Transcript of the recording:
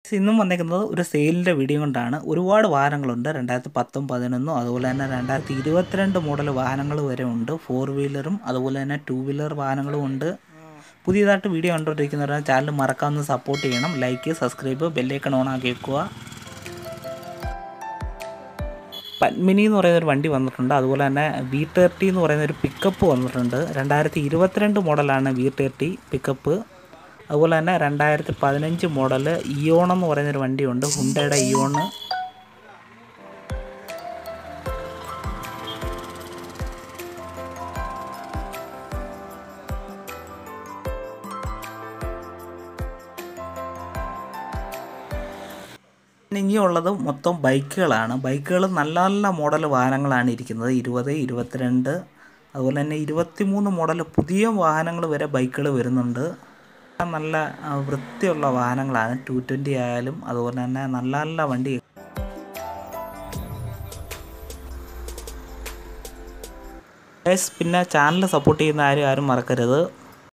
ഇന്നും വന്നേക്കുന്നത് ഒരു സെയിലിൻ്റെ വീഡിയോ കൊണ്ടാണ് ഒരുപാട് വാഹനങ്ങളുണ്ട് രണ്ടായിരത്തി പത്തും പതിനൊന്നും അതുപോലെ തന്നെ രണ്ടായിരത്തി ഇരുപത്തിരണ്ട് മോഡൽ വാഹനങ്ങൾ വരെ ഉണ്ട് ഫോർ വീലറും അതുപോലെ തന്നെ ടു വീലർ വാഹനങ്ങളും ഉണ്ട് പുതിയതായിട്ട് വീഡിയോ കണ്ടുകൊണ്ടിരിക്കുന്നവരാണ് ചാനൽ മറക്കാവുന്ന സപ്പോർട്ട് ചെയ്യണം ലൈക്ക് സബ്സ്ക്രൈബ് ബെല്ലൈക്കൺ ഓൺ ആക്കി വെക്കുക പത്മിനി എന്ന് പറയുന്ന ഒരു വണ്ടി വന്നിട്ടുണ്ട് അതുപോലെ തന്നെ വി തേർട്ടി എന്ന് പറയുന്ന ഒരു പിക്കപ്പ് വന്നിട്ടുണ്ട് രണ്ടായിരത്തി ഇരുപത്തിരണ്ട് മോഡലാണ് വി തേർട്ടി പിക്കപ്പ് അതുപോലെ തന്നെ രണ്ടായിരത്തി പതിനഞ്ച് മോഡൽ ഇയോൺ എന്ന് പറയുന്ന ഒരു വണ്ടിയുണ്ട് ഹുണ്ടയുടെ ഇയോണ് ഇനിയുള്ളത് മൊത്തം ബൈക്കുകളാണ് ബൈക്കുകൾ നല്ല നല്ല മോഡൽ വാഹനങ്ങളാണ് ഇരിക്കുന്നത് ഇരുപത് ഇരുപത്തിരണ്ട് അതുപോലെ തന്നെ ഇരുപത്തിമൂന്ന് മോഡൽ പുതിയ വാഹനങ്ങൾ വരെ ബൈക്കുകൾ വരുന്നുണ്ട് നല്ല ആ, വൃത്തിയുള്ള വാഹനങ്ങളാണ് ടു ട്വൻറ്റി ആയാലും അതുപോലെ തന്നെ നല്ല നല്ല വണ്ടി Guys, പിന്നെ ചാനൽ സപ്പോർട്ട് ചെയ്യുന്ന ആരും ആരും മറക്കരുത്